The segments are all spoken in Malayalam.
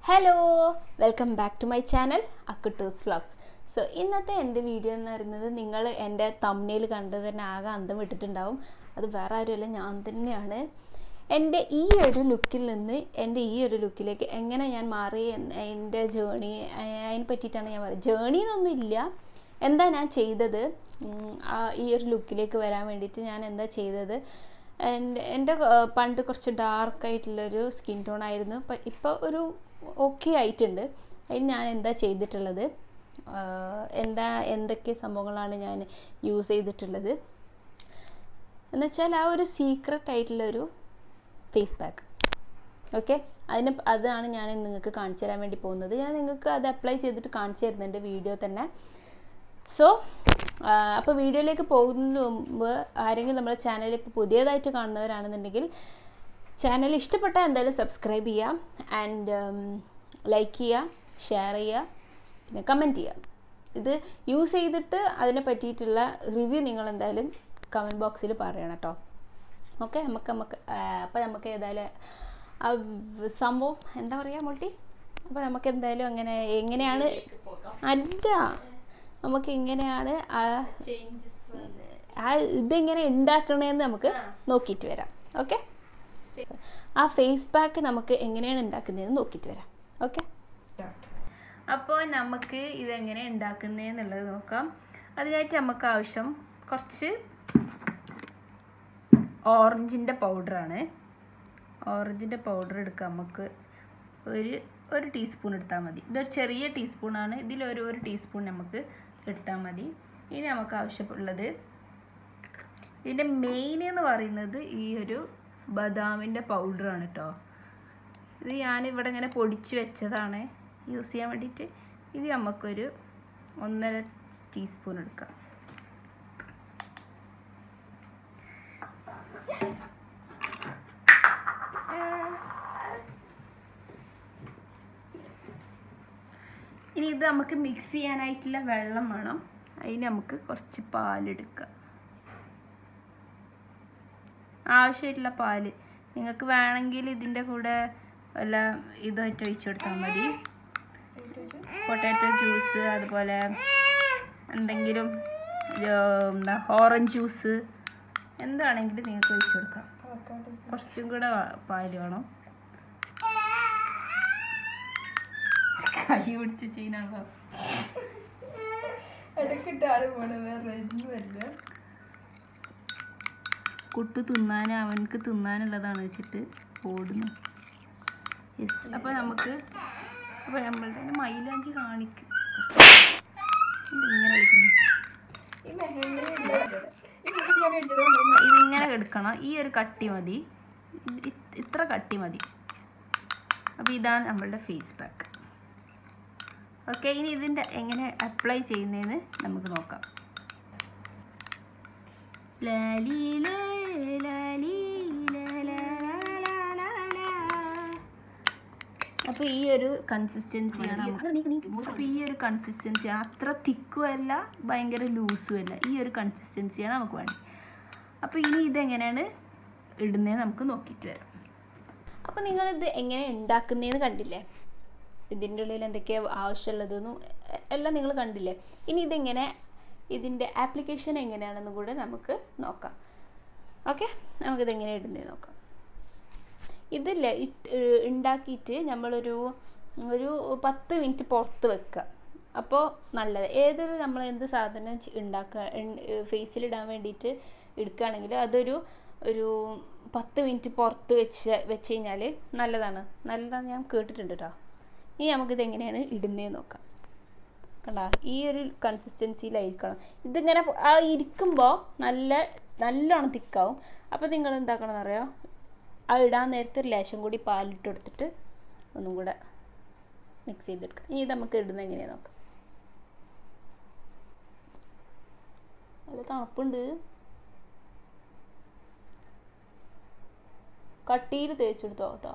Hello welcome back to my channel Akkuttus vlogs so ഇന്നത്തെ എൻ്റെ വീഡിയോ എന്ന് പറയുന്നത് നിങ്ങൾ എൻ്റെ തമ്മിൽ കണ്ട് തന്നെ ആകെ അന്തം വിട്ടിട്ടുണ്ടാവും അത് വേറെ ആരുമല്ല ഞാൻ തന്നെയാണ് എൻ്റെ ഈ ഒരു ലുക്കിൽ നിന്ന് എൻ്റെ ഈ ഒരു ലുക്കിലേക്ക് എങ്ങനെ ഞാൻ മാറി എന്ന് എൻ്റെ ജേണി അതിനെ പറ്റിയിട്ടാണ് ഞാൻ പറയുന്നത് ജേണി എന്നൊന്നും ഇല്ല എന്താ ഞാൻ ചെയ്തത് ഉം, ആ ഈ ഒരു ലുക്കിലേക്ക് വരാൻ വേണ്ടിയിട്ട് ഞാൻ എന്താ ചെയ്തത് എൻ്റെ എൻ്റെ ഏഹ്, പണ്ട് കുറച്ച് ഡാർക്കായിട്ടുള്ളൊരു സ്കിൻ ടോൺ ആയിരുന്നു ഇപ്പം ഇപ്പോൾ ഒരു ഓക്കെ ആയിട്ടുണ്ട് അതിന് ഞാൻ എന്താ ചെയ്തിട്ടുള്ളത് ആഹ്, എന്താ എന്തൊക്കെ സംഭവങ്ങളാണ് ഞാൻ യൂസ് ചെയ്തിട്ടുള്ളത് എന്നുവെച്ചാൽ ആ ഒരു സീക്രട്ട് ആയിട്ടുള്ളൊരു ഫേസ് പാക്ക് ഓക്കെ അതിന് പ- അതാണ് ഞാൻ നിങ്ങൾക്ക് കാണിച്ചു തരാൻ വേണ്ടി പോകുന്നത് ഞാൻ നിങ്ങൾക്ക് അത് അപ്ലൈ ചെയ്തിട്ട് കാണിച്ചു തരുന്നുണ്ട് വീഡിയോ തന്നെ സോ അപ്പോൾ വീഡിയോയിലേക്ക് പോകുന്നതിന് മുമ്പ് ആരെങ്കിലും നമ്മുടെ ചാനൽ ഇപ്പോൾ പുതിയതായിട്ട് കാണുന്നവരാണെന്നുണ്ടെങ്കിൽ ചാനൽ ഇഷ്ടപ്പെട്ടാൽ എന്തായാലും സബ്സ്ക്രൈബ് ചെയ്യാം ആൻഡ് ലൈക്ക് ചെയ്യുക ഷെയർ ചെയ്യുക പിന്നെ കമൻറ്റ് ചെയ്യുക ഇത് യൂസ് ചെയ്തിട്ട് അതിനെ പറ്റിയിട്ടുള്ള റിവ്യൂ നിങ്ങൾ എന്തായാലും കമൻറ്റ് ബോക്സിൽ പറയണം കേട്ടോ ഓക്കെ നമുക്ക് നമുക്ക് അപ്പോൾ നമുക്ക് ഏതായാലും ആ വ് സംഭവം എന്താ പറയുക മോട്ടി അപ്പോൾ നമുക്ക് എന്തായാലും അങ്ങനെ എങ്ങനെയാണ് അല്ല നമുക്ക് എങ്ങനെയാണ് ആ ആ ഇതെങ്ങനെ ഉണ്ടാക്കണേന്ന് നമുക്ക് നോക്കിയിട്ട് വരാം ഓക്കെ ആ ഫേസ് പാക്ക് നമുക്ക് എങ്ങനെയാണ് ഉണ്ടാക്കുന്നതെന്ന് നോക്കിയിട്ട് വരാം ഓക്കെ അപ്പോൾ നമുക്ക് ഇതെങ്ങനെ ഉണ്ടാക്കുന്നതെന്നുള്ളത് നോക്കാം അതിനായിട്ട് നമുക്ക് ആവശ്യം കുറച്ച് ഓറഞ്ചിൻ്റെ പൗഡറാണ് ഓറഞ്ചിൻ്റെ പൗഡർ എടുക്കാം നമുക്ക് ഒരു ഒരു ടീസ്പൂൺ എടുത്താൽ മതി ഇതൊരു ചെറിയ ടീസ്പൂണാണ് ഇതിലൊരു ഒരു ടീസ്പൂൺ നമുക്ക് എടുത്താൽ മതി ഇനി നമുക്ക് ആവശ്യമുള്ളത് ഇതിൻ്റെ മെയിൻ എന്ന് പറയുന്നത് ഈ ഒരു ബദാമിൻ്റെ പൗഡറാണ് കേട്ടോ ഇത് ഞാനിവിടെ ഇങ്ങനെ പൊടിച്ച് വെച്ചതാണ് യൂസ് ചെയ്യാൻ വേണ്ടിയിട്ട് ഇത് നമുക്കൊരു ഒന്നര ടീസ്പൂൺ എടുക്കാം ഇനി ഇത് നമുക്ക് മിക്സ് ചെയ്യാനായിട്ടുള്ള വെള്ളം വേണം അതിന് നമുക്ക് കുറച്ച് പാലെടുക്കാം ആവശ്യമായിട്ടുള്ള പാല് നിങ്ങൾക്ക് വേണമെങ്കിൽ ഇതിൻ്റെ കൂടെ വല്ല ഇതായിട്ട് ഒഴിച്ചു കൊടുത്താൽ മതി പൊട്ടാറ്റോ ജ്യൂസ് അതുപോലെ എന്തെങ്കിലും ഇത് എന്താ ഓറഞ്ച് ജ്യൂസ് എന്താണെങ്കിലും നിങ്ങൾക്ക് ഒഴിച്ചു കൊടുക്കാം കുറച്ചും കൂടെ പാല് വേണം കൈ പിടിച്ച് ചെയ്യാനുള്ള ഇടക്കിട്ടാണ് പോണത് വേറെ ഒന്നുമല്ല കുട്ടു തിന്നാൻ അവനക്ക് തിന്നാനുള്ളതാണ് വെച്ചിട്ട് ഓടുന്നു യെസ് അപ്പോൾ നമുക്ക് അപ്പോൾ നമ്മളുടെ തന്നെ മൈലാഞ്ചി കാണിക്കും ഇങ്ങനെ കളിക്കുന്നു ഈ മെഹന്തി ഇല്ല. ഈ മെഹന്തി ഞാൻ ഇട്ടത് കൊണ്ടുവന്ന ഇതിങ്ങനെ എടുക്കണം ഈ ഒരു കട്ടി മതി ഇത് ഇത് ഇത്ര കട്ടി മതി അപ്പോൾ ഇതാണ് നമ്മളുടെ ഫേസ് പാക്ക് ഓക്കെ ഇനി ഇതിൻ്റെ എങ്ങനെ അപ്ലൈ ചെയ്യുന്നതെന്ന് നമുക്ക് നോക്കാം ലാലി ലേ, ലാലി ലാ, ലാ, ലാ, ലാ, ലാ. അപ്പോൾ ഈ ഒരു കൺസിസ്റ്റൻസിയാണ് അപ്പോൾ ഈ ഒരു കൺസിസ്റ്റൻസി അത്ര തിക്കും അല്ല ഭയങ്കര ലൂസും അല്ല ഈ ഒരു കൺസിസ്റ്റൻസിയാണ് നമുക്ക് വേണ്ടത് അപ്പോൾ ഇനി ഇതെങ്ങനെയാണ് ഇടുന്നത് നമുക്ക് നോക്കിയിട്ട് വരാം അപ്പോൾ നിങ്ങളിത് എങ്ങനെ ഉണ്ടാക്കുന്നതെന്ന് കണ്ടില്ലേ ഇതിൻ്റെ ഉള്ളിൽ എന്തൊക്കെയാണ് ആവശ്യമുള്ളതെന്നും എ- എല്ലാം നിങ്ങൾ കണ്ടില്ലേ ഇനി ഇതെങ്ങനെ ഇതിൻ്റെ ആപ്ലിക്കേഷൻ എങ്ങനെയാണെന്ന് കൂടെ നമുക്ക് നോക്കാം ഓക്കെ നമുക്കിത് എങ്ങനെ ഇടുന്നത് നോക്കാം ഇതില്ലേ ഇട്ട് ഏഹ് ഉണ്ടാക്കിയിട്ട് നമ്മളൊരു ഒരു പത്ത് മിനിറ്റ് പുറത്ത് വെക്കുക അപ്പോൾ നല്ലത് ഏതൊരു നമ്മൾ എന്ത് സാധനം ചെ- ഉണ്ടാക്കുക ഫേസിലിടാൻ വേണ്ടിയിട്ട് എടുക്കുകയാണെങ്കിൽ അതൊരു ഒരു പത്ത് മിനിറ്റ് പുറത്ത് വെച്ച് വെച്ച് കഴിഞ്ഞാൽ നല്ലതാണ് നല്ലതാണ് ഞാൻ കേട്ടിട്ടുണ്ട് കേട്ടോ ഇനി നമുക്കിത് എങ്ങനെയാണ് ഇടുന്നതെന്ന് നോക്കാം കണ്ട ഈ ഒരു കൺസിസ്റ്റൻസിയിലായിരിക്കണം ഇതിങ്ങനെ പ- ആ ഇരിക്കുമ്പോൾ നല്ല നല്ലോണം തിക്കാവും അപ്പോൾ നിങ്ങൾ എന്താക്കണം എന്നറിയോ ആ ഇടാൻ നേരത്തെ ഒരു ലേശം കൂടി പാലിട്ട് കൊടുത്തിട്ട് ഒന്നും കൂടെ മിക്സ് ചെയ്തെടുക്കാം ഇനി ഇത് നമുക്ക് ഇടുന്നത് എങ്ങനെയാണെന്ന് നോക്കാം നല്ല തണുപ്പുണ്ട് കട്ടിയിൽ തേച്ചെടുത്തോ കേട്ടോ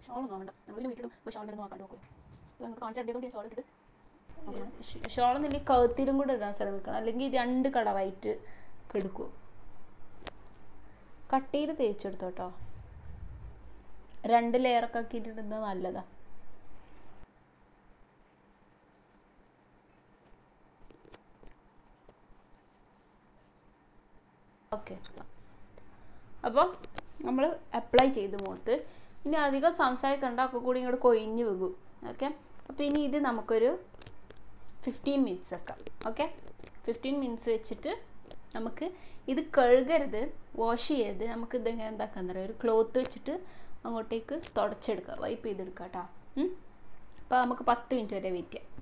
ഷോളൊന്നും വേണ്ട നമ്മൾ വീട്ടിലും ഇപ്പോൾ ഷോളിൻ്റെ നോക്കാൻ നോക്കും അപ്പോൾ നിങ്ങൾക്ക് കാണിച്ചാൽ കൊണ്ട് ഷോൾ ഇട്ടിട്ട് ഷോളൊന്നുമില്ല കഴുത്തിലും കൂടെ ഇടാൻ ശ്രമിക്കണം അല്ലെങ്കിൽ രണ്ട് കളറായിട്ട് കെടുക്കും കട്ട് ചെയ്ത് തേച്ചെടുത്തോട്ടോ രണ്ട് ലെയറൊക്കെ ആക്കിയിട്ടിടുന്നത് നല്ലതാ ഓക്കെ അപ്പോൾ നമ്മൾ അപ്ലൈ ചെയ്ത് മുഖത്ത് ഇനി അധികം സംസാരിക്കണ്ട ഒക്കെ കൂടി ഇങ്ങോട്ട് കൊഴിഞ്ഞ് വെക്കും ഓക്കെ അപ്പോൾ ഇനി ഇത് നമുക്കൊരു ഫിഫ്റ്റീൻ മിനിറ്റ്സ് വെക്കാം ഓക്കെ ഫിഫ്റ്റീൻ മിനിറ്റ്സ് വെച്ചിട്ട് നമുക്ക് ഇത് കഴുകരുത് വാഷ് ചെയ്യരുത് നമുക്ക് ഇതെങ്ങനെ എന്താക്കാന്ന് പറയാം ഒരു ക്ലോത്ത് വെച്ചിട്ട് അങ്ങോട്ടേക്ക് തുടച്ചെടുക്കുക വൈപ്പ് ചെയ്തെടുക്കുക കേട്ടോ അപ്പോൾ നമുക്ക് പത്ത് മിനിറ്റ് വരെ വെയിറ്റ് ചെയ്യാം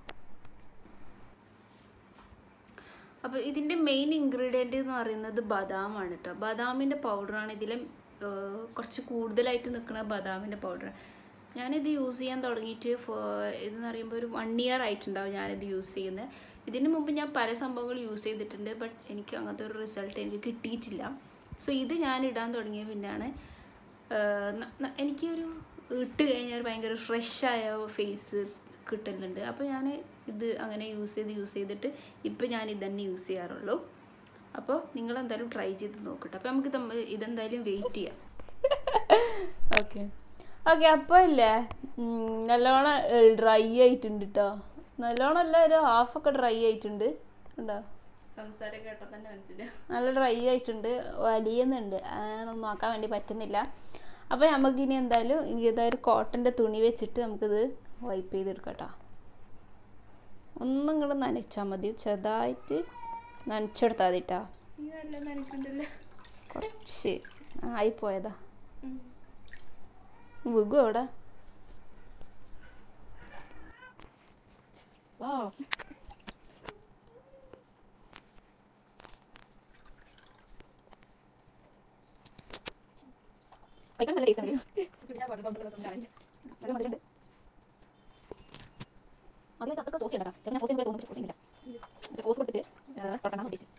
അപ്പോൾ ഇതിൻ്റെ മെയിൻ ഇൻഗ്രീഡിയൻ്റ് എന്ന് പറയുന്നത് ബദാമാണ് കേട്ടോ ബദാമിൻ്റെ പൗഡറാണ് ഇതിൽ കുറച്ച് കൂടുതലായിട്ട് നിൽക്കുന്ന ബദാമിൻ്റെ പൗഡർ ഞാനിത് യൂസ് ചെയ്യാൻ തുടങ്ങിയിട്ട് ഇതെന്ന് പറയുമ്പോൾ ഒരു വൺ ഇയർ ആയിട്ടുണ്ടാവും ഞാനിത് യൂസ് ചെയ്യുന്നത് ഇതിന് മുമ്പ് ഞാൻ പല സംഭവങ്ങൾ യൂസ് ചെയ്തിട്ടുണ്ട് ബട്ട് എനിക്ക് അങ്ങനത്തെ ഒരു റിസൾട്ട് എനിക്ക് കിട്ടിയിട്ടില്ല സോ ഇത് ഞാൻ ഇടാൻ തുടങ്ങിയ പിന്നാണ് എനിക്കൊരു ഇട്ട് കഴിഞ്ഞാൽ ഭയങ്കര ഫ്രഷായ ഫേസ് കിട്ടുന്നുണ്ട് അപ്പോൾ ഞാൻ ഇത് അങ്ങനെ യൂസ് ചെയ്ത് യൂസ് ചെയ്തിട്ട് ഇപ്പോൾ ഞാൻ ഇതന്നെ യൂസ് ചെയ്യാറുള്ളൂ അപ്പോൾ നിങ്ങൾ എന്തായാലും ട്രൈ ചെയ്ത് നോക്കട്ടെ അപ്പോൾ നമുക്ക് തമ്മിൽ ഇതെന്തായാലും വെയിറ്റ് ചെയ്യാം ഓക്കെ ഓക്കെ അപ്പോൾ ഇല്ലേ നല്ലോണം ഡ്രൈ ആയിട്ടുണ്ട് കേട്ടോ നല്ലോണം അല്ല ഒരു ഹാഫൊക്കെ ഡ്രൈ ആയിട്ടുണ്ട് ഉണ്ടോ സംസാരം കേട്ടാൽ തന്നെ മനസ്സിലാവും നല്ല ഡ്രൈ ആയിട്ടുണ്ട് വലിയുന്നുണ്ട് നോക്കാൻ വേണ്ടി പറ്റുന്നില്ല അപ്പോൾ നമുക്കിനി എന്തായാലും ഇതൊരു കോട്ടൻ്റെ തുണി വെച്ചിട്ട് നമുക്കിത് വൈപ്പ് ചെയ്തെടുക്കാം കേട്ടോ ഒന്നും ഇങ്ങോട്ട് നനച്ചാൽ മതി ചെറുതായിട്ട് നനച്ചെടുത്താൽ മതി കേട്ടോ ഇതെല്ലാം നനയ്ക്കണ്ടല്ലോ കുറച്ച് ആയിപ്പോയതാ വിഗു അവിടെ കഴിക്കാൻ നല്ല ടേസ്റ്റ് ഉണ്ട് നല്ല മധുരമുണ്ട് അതിലേക്ക് അതൊക്കെ ഫോസ് ചെയ്യണ്ട ചില ഞാൻ ഫോസ് ചെയ്യുമ്പോൾ തോന്നും ഫോസ് ചെയ്യുന്നില്ല ഫോസ് കൊടുത്തിട്ട് തൊട്ടണം ഉദ്ദേശിച്ചു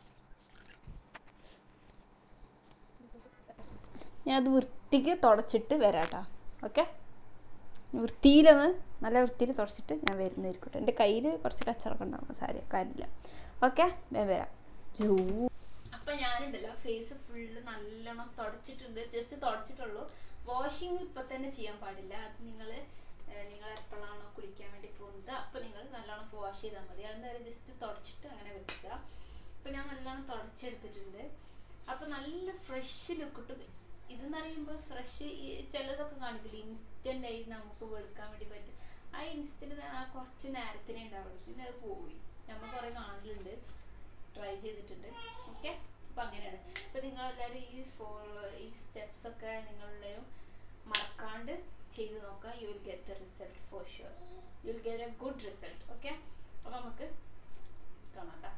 ഞാൻ അത് വൃത്തിക്ക് തുടച്ചിട്ട് വരാം കേട്ടോ ഓക്കെ വൃത്തിയിലൊന്ന് നല്ല വൃത്തിയിൽ തുടച്ചിട്ട് ഞാൻ വരുന്നതായിരിക്കട്ടെ എൻ്റെ കയ്യിൽ കുറച്ച് കച്ചറൊക്കെ ഉണ്ടാവും സാരി കാര്യമില്ല ഓക്കെ ഞാൻ വരാം ജൂ അപ്പം ഞാനുണ്ടല്ലോ ഫേസ് ഫുള്ള് നല്ലോണം തുടച്ചിട്ടുണ്ട് ജസ്റ്റ് തുടച്ചിട്ടുള്ളൂ വാഷിങ് ഇപ്പം തന്നെ ചെയ്യാൻ പാടില്ല അത് നിങ്ങൾ നിങ്ങൾ എപ്പോഴാണോ കുളിക്കാൻ വേണ്ടി പോകുന്നത് അപ്പം നിങ്ങൾ നല്ലോണം വാഷ് ചെയ്താൽ മതി അതെന്തായാലും ജസ്റ്റ് തുടച്ചിട്ട് അങ്ങനെ വെക്കുക അപ്പം ഞാൻ നല്ലോണം തുടച്ചെടുത്തിട്ടുണ്ട് അപ്പം നല്ല ഫ്രഷ് ലുക്ക് കിട്ടും ഇതെന്ന് പറയുമ്പോൾ ഫ്രഷ് ചിലതൊക്കെ കാണിക്കില്ല ഇൻസ്റ്റൻ്റ് ആയി നമുക്ക് വെളുക്കാൻ വേണ്ടി പറ്റും ആ ഇൻസ്റ്റൻ്റ് ആ കുറച്ച് നേരത്തിനേ ഉണ്ടാവുള്ളൂ പിന്നെ അത് പോയി നമ്മൾ കുറേ കാണലുണ്ട് ട്രൈ ചെയ്തിട്ടുണ്ട് ഓക്കെ അപ്പം അങ്ങനെയാണ് അപ്പം നിങ്ങളെല്ലാവരും ഈ ഫോളോ ഈ സ്റ്റെപ്സ് ഒക്കെ നിങ്ങളെല്ലാവരും മറക്കാണ്ട് ചെയ്ത് നോക്കുക you will get the result for sure you will get a good result okay അപ്പം നമുക്ക് കാണാം ട്ടാ.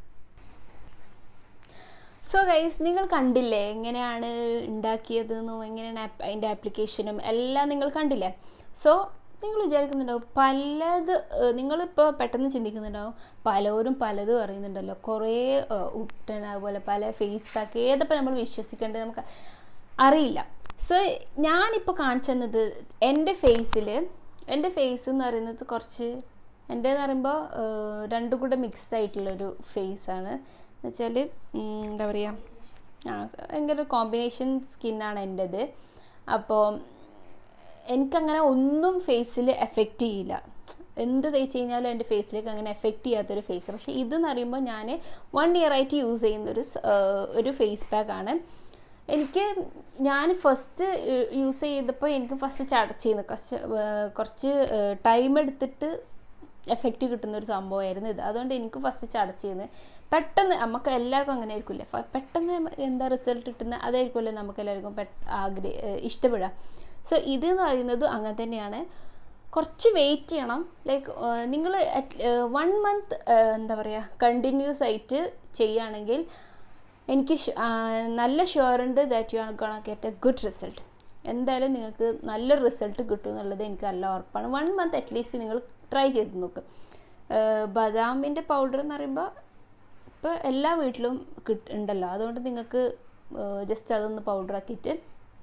സോ ഗൈസ് നിങ്ങൾ കണ്ടില്ലേ എങ്ങനെയാണ് ഉണ്ടാക്കിയതെന്നും എങ്ങനെയാണ് ആപ്പ് അതിൻ്റെ ആപ്ലിക്കേഷനും എല്ലാം നിങ്ങൾ കണ്ടില്ലേ സോ നിങ്ങൾ വിചാരിക്കുന്നുണ്ടാവും പലത് ഏഹ് നിങ്ങളിപ്പോൾ പെട്ടെന്ന് ചിന്തിക്കുന്നുണ്ടാവും പലരും പലതും അറിയുന്നുണ്ടല്ലോ കുറേ ഏഹ് ഉപ്ടൻ അതുപോലെ പല ഫേസ് പാക്ക് ഏതപ്പോൾ നമ്മൾ വിശ്വസിക്കേണ്ടത് നമുക്ക് അറിയില്ല സോ ഞാനിപ്പോൾ കാണിച്ചു തന്നത് എൻ്റെ ഫേസിൽ എൻ്റെ ഫേസ് എന്ന് പറയുന്നത് കുറച്ച് എൻ്റെന്ന് പറയുമ്പോൾ രണ്ടും കൂടെ മിക്സ് ആയിട്ടുള്ളൊരു ഫേസാണ് എന്ന് വെച്ചാൽ എന്താ പറയുക ആ ഭയങ്കര കോമ്പിനേഷൻ സ്കിന്നാണ് എൻ്റെത് അപ്പോൾ എനിക്കങ്ങനെ ഒന്നും ഫേസിൽ എഫക്റ്റ് ചെയ്യില്ല എന്ത് തേച്ച് കഴിഞ്ഞാലും എൻ്റെ ഫേസിലേക്ക് അങ്ങനെ എഫക്റ്റ് ചെയ്യാത്തൊരു ഫേസ് പക്ഷേ ഇതെന്ന് പറയുമ്പോൾ ഞാൻ വൺ ഇയർ ആയിട്ട് യൂസ് ചെയ്യുന്ന ഒരു സ്- ഏഹ് ഒരു ഫേസ് പാക്കാണ് എനിക്ക് ഞാൻ ഫസ്റ്റ് യൂസ് ചെയ്തപ്പോൾ എനിക്ക് ഫസ്റ്റ് ചടച്ചിരുന്നു കുറച്ച് ഏഹ് കുറച്ച് ടൈം എടുത്തിട്ട് എഫക്റ്റ് കിട്ടുന്ന ഒരു സംഭവമായിരുന്നു ഇത് അതുകൊണ്ട് എനിക്ക് ഫസ്റ്റ് ചടച്ചിരുന്നു പെട്ടെന്ന് നമുക്ക് എല്ലാവർക്കും അങ്ങനെ ആയിരിക്കില്ലേ ഫ- പെട്ടെന്ന് നമ്മ- എന്താ റിസൾട്ട് കിട്ടുന്നത് അതായിരിക്കുമല്ലോ നമുക്ക് എല്ലാവർക്കും പെട്ട് ആഗ്രഹ ഏഹ് ഇഷ്ടപ്പെടുക സോ ഇത് എന്ന് പറയുന്നത് അങ്ങനെ തന്നെയാണ് കുറച്ച് വെയിറ്റ് ചെയ്യണം ലൈക്ക് നിങ്ങൾ വൺ മന്ത് എന്താ പറയുക കണ്ടിന്യൂസ് ആയിട്ട് ചെയ്യുകയാണെങ്കിൽ എനിക്ക് ഷ്- ആ, നല്ല ഷുവർ ഉണ്ട് that you are gonna get a good result എന്തായാലും നിങ്ങൾക്ക് നല്ലൊരു റിസൾട്ട് കിട്ടും എന്നുള്ളത് എനിക്ക് നല്ല ഉറപ്പാണ് വൺ മന്ത് അറ്റ്ലീസ്റ്റ് നിങ്ങൾ ട്രൈ ചെയ്ത് നോക്ക് ബദാമിൻ്റെ പൗഡർ എന്ന് പറയുമ്പോൾ ഇപ്പോൾ എല്ലാ വീട്ടിലും കിട്ട് ഉണ്ടല്ലോ അതുകൊണ്ട് നിങ്ങൾക്ക് ജസ്റ്റ് അതൊന്ന് പൗഡർ ആക്കിയിട്ട്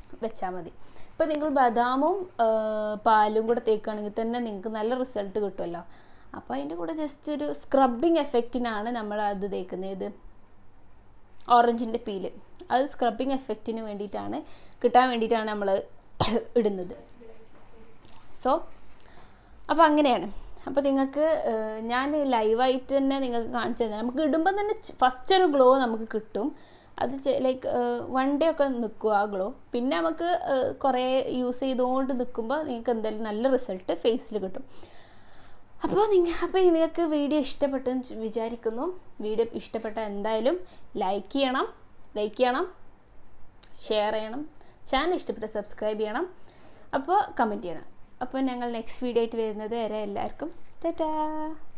വെച്ചാൽ മതി ഇപ്പോൾ നിങ്ങൾ ബദാമും ആ, പാലും കൂടെ തേക്കുകയാണെങ്കിൽ തന്നെ നിങ്ങൾക്ക് നല്ല റിസൾട്ട് കിട്ടുമല്ലോ അപ്പോൾ അതിൻ്റെ കൂടെ ജസ്റ്റ് ഒരു സ്ക്രബിങ് എഫക്റ്റിനാണ് നമ്മൾ അത് തേക്കുന്നത് ഇത് ഓറഞ്ചിൻ്റെ പീല് അത് സ്ക്രബിങ് എഫക്റ്റിന് വേണ്ടിയിട്ടാണ് കിട്ടാൻ വേണ്ടിയിട്ടാണ് നമ്മൾ ഇടുന്നത് സോ അപ്പോൾ അങ്ങനെയാണ് അപ്പോൾ നിങ്ങൾക്ക് ഏഹ്, ഞാൻ ലൈവായിട്ട് തന്നെ നിങ്ങൾക്ക് കാണിച്ചു തന്നെ നമുക്ക് ഇടുമ്പോൾ തന്നെ ഫസ്റ്റ് ഒരു ഗ്ലോ നമുക്ക് കിട്ടും അത് ലൈക്ക് വൺ ഡേ ഒക്കെ നിൽക്കും ആ ഗ്ലോ പിന്നെ നമുക്ക് ഏഹ്, കുറേ യൂസ് ചെയ്തുകൊണ്ട് നിൽക്കുമ്പോൾ നിങ്ങൾക്ക് എന്തായാലും നല്ല റിസൾട്ട് ഫേസിൽ കിട്ടും അപ്പോൾ നിങ്ങൾ അപ്പോൾ നിങ്ങൾക്ക് വീഡിയോ ഇഷ്ടപ്പെട്ടെന്ന് വിചാരിക്കുന്നു വീഡിയോ ഇഷ്ടപ്പെട്ട എന്തായാലും ലൈക്ക് ചെയ്യണം ലൈക്ക് ചെയ്യണം ഷെയർ ചെയ്യണം ചാനൽ ഇഷ്ടപ്പെട്ട സബ്സ്ക്രൈബ് ചെയ്യണം അപ്പോൾ കമൻറ്റ് ചെയ്യണം അപ്പോൾ ഞങ്ങൾ നെക്സ്റ്റ് വീഡിയോ ആയിട്ട് വരുന്നത് വരെ എല്ലാവർക്കും ടാറ്റാ